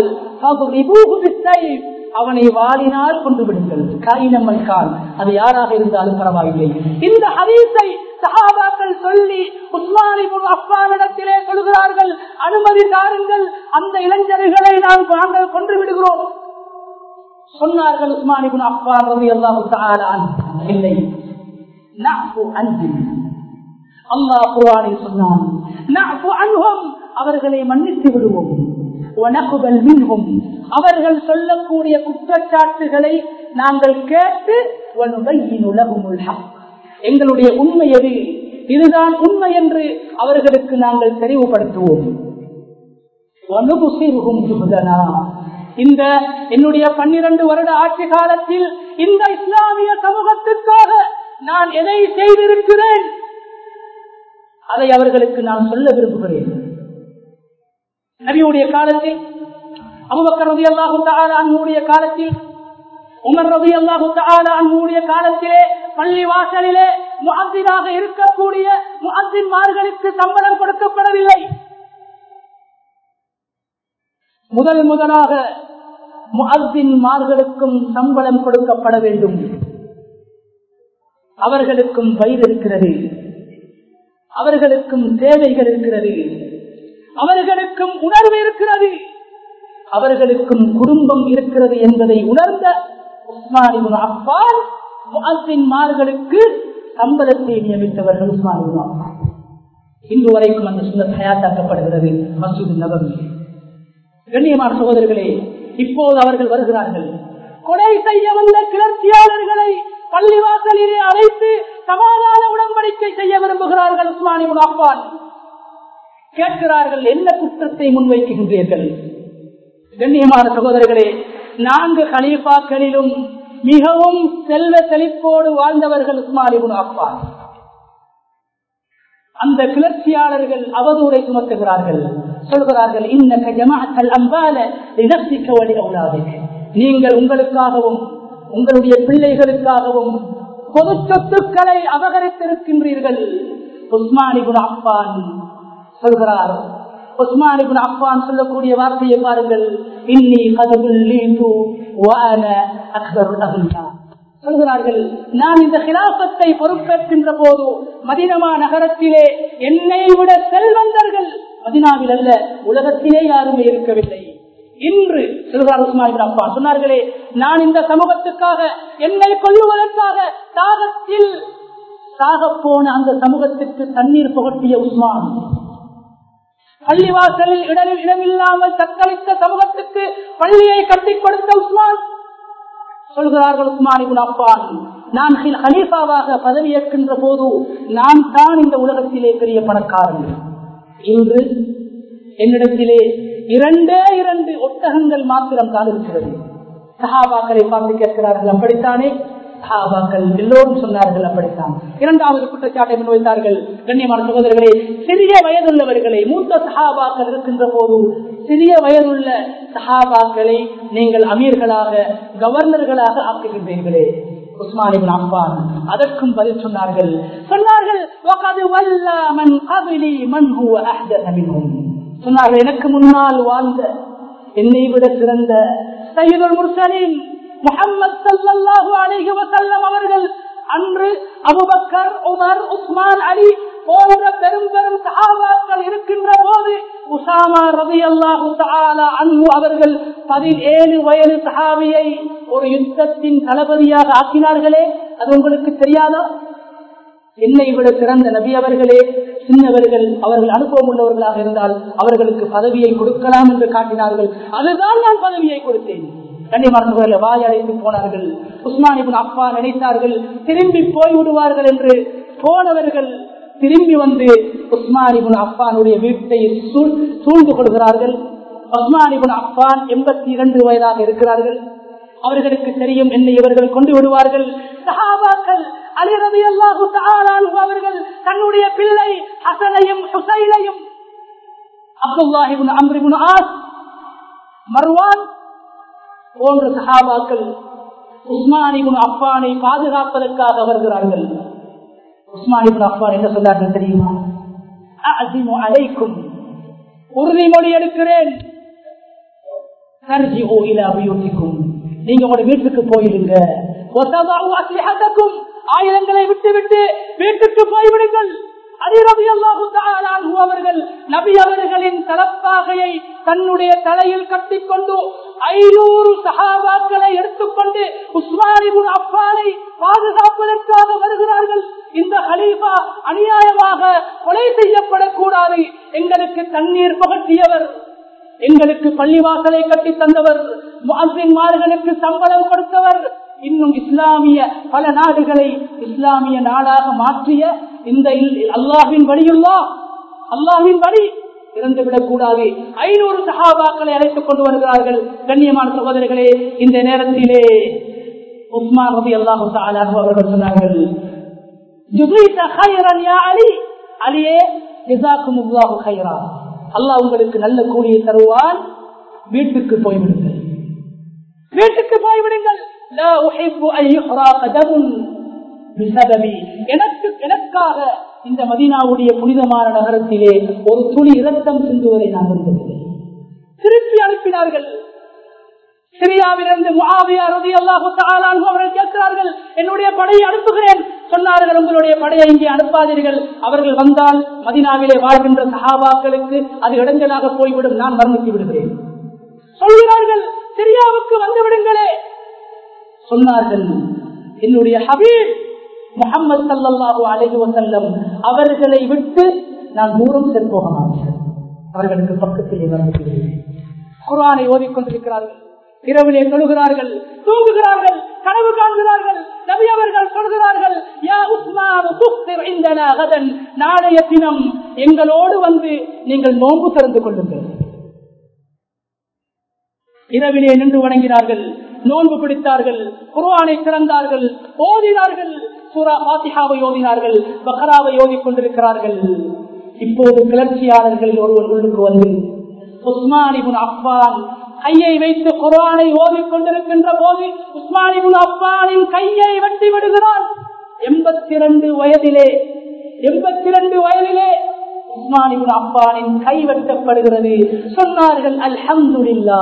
அவனை வாழினால் கொண்டு விடுங்கள் காயினம்மன் கால் அது யாராக இருந்தாலும் பரவாயில்லை இந்த ஹதீஸை சஹாபாக்கள் சொல்லி உஸ்மானிபுல் அப்பானிடத்திலே சொல்கிறார்கள் அனுமதி தாருங்கள் அந்த இளைஞர்களை நாம் நாங்கள் கொன்று விடுகிறோம் சொன்னார்கள் உஸ்மானிபுல் அப்பான் ரவி அல்லாஹு இல்லை அஞ்சு அல்லாஹ் குரானில் சொன்னான் அவர்களை மன்னித்து விடுவோம் அவர்கள் சொல்லக்கூடிய குற்றச்சாட்டுகளை நாங்கள் கேட்டு எங்களுடைய உண்மை எது இதுதான் உண்மை என்று அவர்களுக்கு நாங்கள் தெளிவுபடுத்துவோம் இந்த என்னுடைய பன்னிரண்டு வருட ஆட்சி காலத்தில் இந்த இஸ்லாமிய சமூகத்திற்காக நான் எதை செய்திருக்கிறேன் அதை அவர்களுக்கு நான் சொல்ல விரும்புகிறேன் நபியுடைய காலத்தில் அபுபக்கர் ரவி அல்லாஹு அன்புடைய காலத்தில் உமர் ரவி அல்லாஹு அன்புடைய காலத்திலே பள்ளி வாசலிலே முஅத்தினாக இருக்கக்கூடிய முஅத்தின்மார்களுக்கு சம்பளம் கொடுக்கப்படவில்லை முதல் முதலாக முஅத்தின்மார்களுக்கும் சம்பளம் கொடுக்கப்பட வேண்டும் அவர்களுக்கும் வயிறு இருக்கிறது அவர்களுக்கும் தேவைகள் இருக்கிறது அவர்களுக்கும் உணர்வு இருக்கிறது அவர்களுக்கும் குடும்பம் இருக்கிறது என்பதை உணர்ந்த உஸ்மானிபுன் அப்பான் முஅத்தின்மார்களுக்கு சம்பளத்தை நியமித்தவர்கள் உஸ்மானிபுன் அப்பான் இன்று வரைக்கும் அந்த சுண்ணத் தயாத்தாக்கப்படுகிறது மசூது நபவி கண்ணியமான சகோதரர்களே இப்போது அவர்கள் வருகிறார்கள் கொலை செய்ய வந்த கிளர்ச்சியாளர்களை பள்ளிவாசலிலே அழைத்து சமாதான உடன்படிக்கை செய்ய விரும்புகிறார்கள் உஸ்மானி அப்பான் கேட்கிறார்கள் என்ன குற்றத்தை முன்வைக்கின்றீர்கள் கண்ணியமான சகோதரர்களே நான்கு கலீஃபாக்களிலும் மிகவும் செல்வ செழிப்போடு வாழ்ந்தவர்கள் உஸ்மானிபுன் அப்பான் அந்த கிளர்ச்சியாளர்கள் அவதூறை சுமத்துகிறார்கள் சொல்கிறார்கள் இன்னக்க ஜமாஅத்தல் அம்பால லினஃப்ஸிக வ லிஅவுலாதிக நீங்கள் உங்களுக்காகவும் உங்களுடைய பிள்ளைகளுக்காகவும் பொது சொத்துக்களை அபகரித்திருக்கின்றீர்கள் உஸ்மானிபுன் அப்பான் சொல்கிறார் உஸ்மானிபுன் அப்பான் சொல்லக்கூடிய வார்த்தையை பாருங்கள் இன்னி கதவுல் லீது வான அக்பருல் அகுல்லா சொல்கிறார்கள் நான் இந்த கிலாபத்தை பொறுப்பேற்கின்ற போது மதினமா நகரத்திலே என்னை விட செல்வந்தர்கள் மதினாவில் அல்ல உலகத்திலே யாருமே இருக்கவில்லை இன்று சொல்கிறார் உஸ்மான் அப்பா சொன்னார்களே நான் இந்த சமூகத்துக்காக என்னை கொல்லுவதற்காக தாகத்தில் சாக போன அந்த சமூகத்திற்கு தண்ணீர் புகட்டிய உஸ்மான் பள்ளிவாசலில் இடரில் இடமில்லாமல் தத்தளித்த சமூகத்துக்கு பள்ளியை கட்டிக் கொடுத்த உஸ்மான் சொல்கிறார்கள் உஸ்மான் அப்பான் நான் ஹலீஃபாவாக பதவியேற்கின்ற போது நான் தான் இந்த உலகத்திலே பெரிய பணக்காரன் இன்று என்னிடத்திலே இரண்டே இரண்டு ஒட்டகங்கள் மாத்திரம் தான் இருக்கிறது சஹாபாக்களை பார்த்து கேட்கிறார்கள் அப்படித்தானே சஹாபாக்கள் எல்லோரும் சொன்னார்கள் அப்படித்தான் இரண்டாவது குற்றச்சாட்டை முன்வைத்தார்கள் கண்ணியமான சகோதரர்களே சிறிய வயதுள்ளவர்களை மூத்த சஹாபாக்கள் இருக்கின்ற போது சிறிய வயதுள்ள சஹாபாக்களை நீங்கள் அமீர்களாக கவர்னர்களாக ஆக்குகின்றீர்களே உஸ்மானிபின் அப்பான் அதற்கும் பதில் சொன்னார்கள் சொன்னார்கள் சொன்னார்கள் எனக்கு முன்னால் வாழ்ந்த என்னை விட சிறந்த சையதுல் முர்சலின் முகமது சல்லாஹூ அலைஹி வசல்லம் அவர்கள் அன்று அபுபக்கர் உமர் உஸ்மான் அலி போன்ற பெரும் பெரும் சகாபாக்கள் இருக்கின்ற போது உசாமா ரவி அல்லாஹு அன்பு அவர்கள் பதினேழு வயது சஹாபியை ஒரு யுத்தத்தின் தளபதியாக ஆக்கினார்களே அது உங்களுக்கு தெரியாதா என்னை விட சிறந்த நபி அவர்களே சின்னவர்கள் அவர்கள் அனுபவம் உள்ளவர்களாக இருந்தால் அவர்களுக்கு பதவியை கொடுக்கலாம் என்று காட்டினார்கள் அதுதான் நான் பதவியை கொடுத்தேன் கண்ணியமானவர்கள் வாய் அழைத்து போனார்கள் உஸ்மானிபின் அப்பா நினைத்தார்கள் திரும்பி போய்விடுவார்கள் என்று போனவர்கள் திரும்பி வந்து உஸ்மானிபின் அப்பானுடைய வீட்டை சூழ்ந்து கொள்கிறார்கள் உஸ்மானிபின் அப்பான் எண்பத்தி இரண்டு வயதாக இருக்கிறார்கள் அவர்களுக்கு தெரியும் என்னை இவர்கள் கொண்டு விடுவார்கள் சஹாபாக்கள் அலிரவி அல்லாஹு அவர்கள் தன்னுடைய பிள்ளை ஹசனையும் ஹுசைனையும் அப்துல்லாஹிபின் அம்ரிபின் ஆஸ் மர்வான் போன்ற சஹாபாக்கள் உஸ்மானிபுன் அப்பானை பாதுகாப்பதற்காக வருகிறார்கள் உஸ்மானிபுன் அப்பான் என்ன சொன்னார்கள் தெரியுமா அழைக்கும் உறுதிமொழி எடுக்கிறேன் நீங்க உங்களோட வீட்டுக்கு போயிடுங்க ஆயுதங்களை விட்டு விட்டு வீட்டுக்கு போய்விடுங்கள் அவர்கள் நபி அவர்களின் தலப்பாகையை தன்னுடைய தலையில் கட்டிக்கொண்டு ஐநூறு சகாபாக்களை எடுத்துக்கொண்டு உஸ்மானிபுன் அப்பானை பாதுகாப்பதற்காக வருகிறார்கள் இந்த ஹலீஃபா அநியாயமாக கொலை செய்யப்படக்கூடாது எங்களுக்கு தண்ணீர் புகட்டியவர் எங்களுக்கு பள்ளிவாசலை கட்டி தந்தவர் மார்களுக்கு சம்பளம் கொடுத்தவர் இன்னும் இஸ்லாமிய பல நாடுகளை இஸ்லாமிய நாடாக மாற்றிய இந்த அல்லாஹின் வழியுள்ளா அல்லாஹின் வழி இறந்துவிடக் கூடாது ஐநூறு சகாபாக்களை அழைத்துக் கொண்டு வருகிறார்கள் கண்ணியமான சகோதரிகளே இந்த நேரத்திலே உஸ்மான் ரபி அல்லாஹு அவர்கள் சொன்னார்கள் அலியே அல்லாஹ் உங்களுக்கு நல்ல கூலியை தருவான் வீட்டுக்கு போய்விடுங்கள் வீட்டுக்கு போய்விடுங்கள் எனக்கு எனக்காக இந்த மதீனாவுடைய புனிதமான நகரத்திலே ஒரு துளி இரத்தம் சிந்துவதை நான் விரும்பவில்லை திருப்பி அனுப்பினார்கள் சிரியாவிலிருந்து அவர்கள் கேட்கிறார்கள் என்னுடைய படையை அனுப்புகிறேன் சொன்னார்கள் உங்களுடைய படையை இங்கே அனுப்பாதீர்கள் அவர்கள் வந்தால் மதினாவிலே வாழ்கின்ற சகாபாக்களுக்கு அது இடைஞ்சலாக போய்விடும் நான் மரணித்து விடுகிறேன் சொல்கிறார்கள் சிரியாவுக்கு வந்து விடுங்களே சொன்னார்கள் என்னுடைய ஹபீப் முகமது சல்லாஹூ அலைஹி வசல்லம் அவர்களை விட்டு நான் தூரம் செல்போக மாட்டேன் அவர்களுக்கு பக்கத்தில் மரணித்து குரானை ஓதிக்கொண்டிருக்கிறார்கள் இரவிலே தொழுகிறார்கள் தூங்குகிறார்கள் கனவு காண்கிறார்கள் நபி அவர்கள் சொல்கிறார்கள் யா உஸ்மான் துஃப்திர் இந்தனா கதன் நாளைய தினம் எங்களோடு வந்து நீங்கள் நோன்பு திறந்து கொள்ளுங்கள் இரவிலே நின்று வணங்கினார்கள் நோன்பு பிடித்தார்கள் குர்ஆனை திறந்தார்கள் ஓதினார்கள் சூரா பாத்திஹாவை ஓதினார்கள் பக்ராவை ஓதிக் கொண்டிருக்கிறார்கள் இப்போது கிளர்ச்சியாளர்கள் ஒருவர் உள்ளுக்கு வந்து உஸ்மானிபுன் அப்பான் கையை வைத்து குரானை ஓதிக் கொண்டிருக்கின்ற போது உஸ்மானிபுன் அப்பானின் கையை வெட்டி விடுகிறான் எண்பத்தி இரண்டு வயதிலே எண்பத்தி இரண்டு வயதிலே உஸ்மானிபுன் அப்பானின் கை வெட்டப்படுகிறது சொன்னார்கள் அல்ஹம்துலில்லா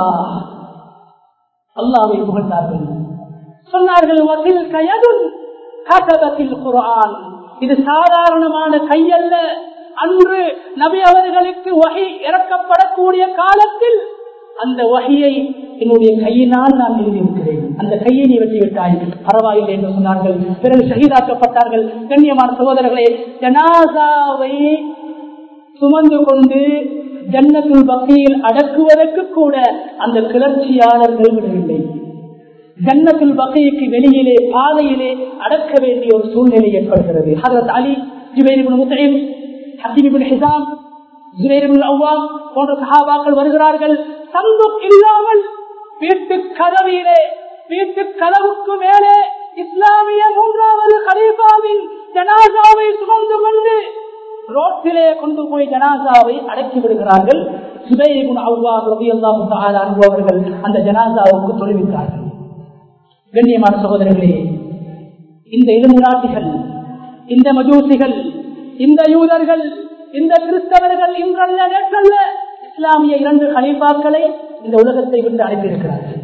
அல்லாவை புகழ்ந்தார்கள் சொன்னார்கள் வகில் கயதுன் கதபத்தில் குரான் இது சாதாரணமான கையல்ல அன்று நபி அவர்களுக்கு வகை இறக்கப்படக்கூடிய காலத்தில் அந்த வகையை என்னுடைய கையினால் நான் எழுதியிருக்கிறேன் அந்த கையை நீ வெட்டி விட்டாய் பரவாயில்லை என்று சொன்னார்கள் பிறகு ஷஹீதாக்கப்பட்டார்கள் கண்ணியமான சகோதரர்களே ஜனாசாவை சுமந்து கொண்டு ஜன்னத்துல் பக்தியில் அடக்குவதற்கு கூட அந்த கிளர்ச்சியாளர்கள் விடவில்லை ஜன்னத்துல் பகைக்கு வெளியிலே பாதையிலே அடக்க வேண்டிய ஒரு சூழ்நிலை ஏற்படுகிறது ஹசரத் அலி ஜுபேரிபின் முத்தையும் ஹசீபின் ஹிசாம் ஜுபேரிபின் அவ்வாம் போன்ற சஹாபாக்கள் வருகிறார்கள் சந்துக் இல்லாமல் வீட்டு கதவியிலே வீட்டு கதவுக்கு மேலே இஸ்லாமிய மூன்றாவது கலீஃபாவின் ஜனாசாவை சுமந்து கொண்டு ரோட்டிலே கொண்டு போய் ஜனாசாவை அடக்கி விடுகிறார்கள் சுபைகுன் அவ்வா ரவி அல்லாஹு அனுபவர்கள் அந்த ஜனாசாவுக்கு தொழுவித்தார்கள் கண்ணியமான சகோதரர்களே இந்த இலுமுராட்டிகள் இந்த மஜூசிகள் இந்த யூதர்கள் இந்த கிறிஸ்தவர்கள் இன்றல்ல நேற்றல்ல இஸ்லாமிய இரண்டு கலீஃபாக்களை இந்த உலகத்தை விட்டு அனுப்பியிருக்கிறார்கள்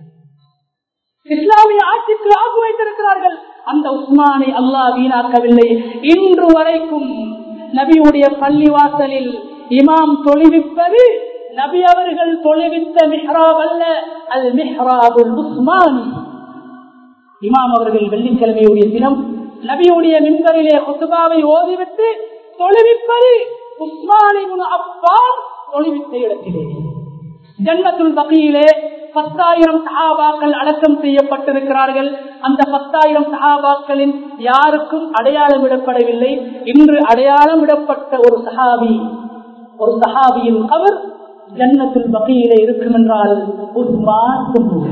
இஸ்லாமிய ஆட்சிக்கு ஆகு வைத்திருக்கிறார்கள் அந்த உஸ்மானை அல்லாஹ் வீணாக்கவில்லை இன்று வரைக்கும் நபியுடைய பள்ளிவாசலில் இமாம் தொழுவிப்பது நபி அவர்கள் தொழுவித்த மிஹ்ராப் அல்ல அது மிஹ்ராபுல் உஸ்மானி இமாம் அவர்கள் வெள்ளிக்கிழமையுடைய தினம் நபியுடைய மின்பரிலே குத்துபாவை ஓதிவிட்டு தொழுவிப்பது உஸ்மானின் அப்பால் தொழுவித்த இடத்திலே ஜன்னத்துல் பகையிலே பத்தாயிரம் சஹாபாக்கள் அடக்கம் செய்யப்பட்டிருக்கிறார்கள் அந்த பத்தாயிரம் சஹாபாக்களின் யாருக்கும் அடையாளம் விடப்படவில்லை இன்று அடையாளம் விடப்பட்ட ஒரு சஹாபி ஒரு சஹாபியின் அவர் ஜன்னத்துல் பகையிலே இருக்கும் என்றால் உஸ்மான்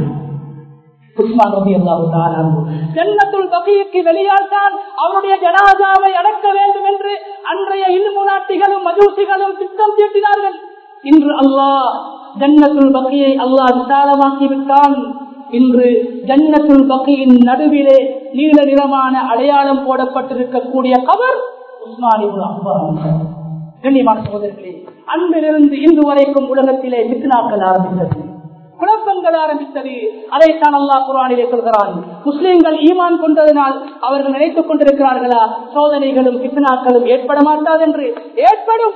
உஸ்மான் ரபி அல்லாஹு ஜன்னத்துல் பகைக்கு வெளியால் தான் அவருடைய ஜனாதாவை அடக்க வேண்டும் என்று அன்றைய இல்மு நாட்டிகளும் மஜூசிகளும் திட்டம் தீட்டினார்கள் இன்று அல்லாஹ் ஜன்னத்துல் பகையை அல்லாஹ் விசாலமாக்கி விட்டான் இன்று ஜன்னத்துல் பகையின் நடுவிலே நீல நிறமான அடையாளம் போடப்பட்டிருக்கக்கூடிய கவர் உஸ்மானிபுல் அப்பான் கண்ணியமான சகோதரர்களே அன்றிலிருந்து இன்று வரைக்கும் உலகத்திலே பித்னாக்கள் ஆரம்பித்தது குழப்பங்கள் ஆரம்பித்தது அதைத்தான் அல்லாஹ் குரானிலே சொல்கிறான் முஸ்லிம்கள் ஈமான் கொண்டதனால் அவர்கள் நினைத்துக் கொண்டிருக்கிறார்களா சோதனைகளும் பித்னாக்களும் ஏற்பட மாட்டாது என்று ஏற்படும்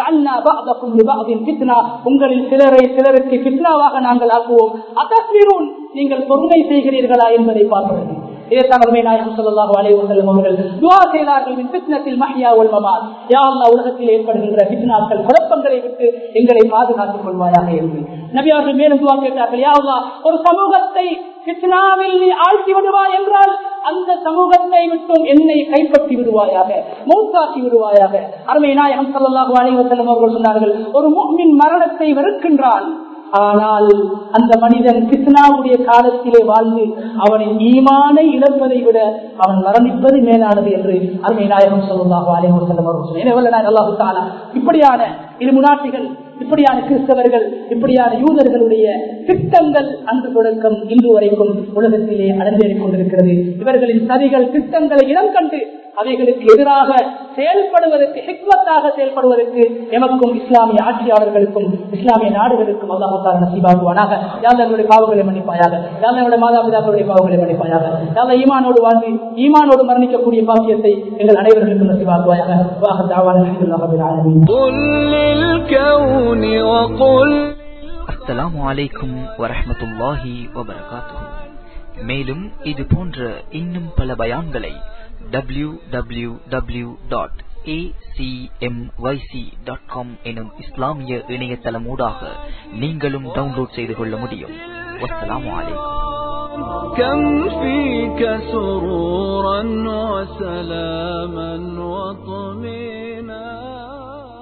உங்களில் சிலரை சிலருக்கு பித்னாவாக நாங்கள் ஆக்குவோம் அகஸ்வீரூன் நீங்கள் பொறுமை செய்கிறீர்களா என்பதை பார்க்கிறது உலகத்தில் ஏற்படுகின்ற பித்னாக்கள் குழப்பங்களை விட்டு எங்களை பாதுகாத்துக் கொள்வாயாக என்று நபி அவர்கள் மேலும் துவா கேட்டார்கள் யாவா ஒரு சமூகத்தை பித்னாவில் நீ ஆழ்த்தி விடுவாய் என்றால் அந்த சமூகத்தை விட்டும் என்னை கைப்பற்றி விடுவாயாக மௌத்தாக்கி விடுவாயாக அருமை நாயகம் சல்லாஹூ அலைவசல்லம் அவர்கள் சொன்னார்கள் ஒரு முக்மின் மரணத்தை வெறுக்கின்றான் ஆனால் அந்த மனிதன் கிருஷ்ணாவுடைய காலத்திலே வாழ்ந்து அவனின் ஈமானை இழப்பதை விட அவன் மரணிப்பது மேலானது என்று அருமை நாயகம் சொல்லுவாக அல்லாஹு இப்படியான இரு முனாட்டிகள் இப்படியான கிறிஸ்தவர்கள் இப்படியான யூதர்களுடைய திட்டங்கள் அன்று தொடக்கம் இன்று வரைக்கும் உலகத்திலே அடங்கேறிக் கொண்டிருக்கிறது இவர்களின் சதிகள் திட்டங்களை இடம் கண்டு அவைகளுக்கு எதிராக செயல்படுவதற்கு ஹிக்மத்தாக செயல்படுவதற்கு எமக்கும் இஸ்லாமிய ஆட்சியாளர்களுக்கும் இஸ்லாமிய நாடுகளுக்கும் அல்லாஹால நசீபாகுவானாக யார் எங்களுடைய பாவங்களை மன்னிப்பாயாக யார் எங்களுடைய மாதாபிதாக்களுடைய பாவங்களை மன்னிப்பாயாக யார் ஈமானோடு வாழ்ந்து ஈமானோடு மரணிக்கக்கூடிய பாக்கியத்தை எங்கள் அனைவர்களுக்கும் நசீபாகுவாயாக வாக தாவான قل للكون وقل அஸ்ஸலாமு அலைக்கும் வரஹ்மத்துல்லாஹி வபரகாத்துஹு மேலும் இது போன்ற இன்னும் பல பயான்களை W W W dot dot com எனும் இஸ்லாமிய இணையதளமூடாக நீங்களும் டவுன்லோட் செய்து கொள்ள முடியும் வஸ்ஸலாமு அலைக்கும் كم فيك سرورا وسلاما وطمئنا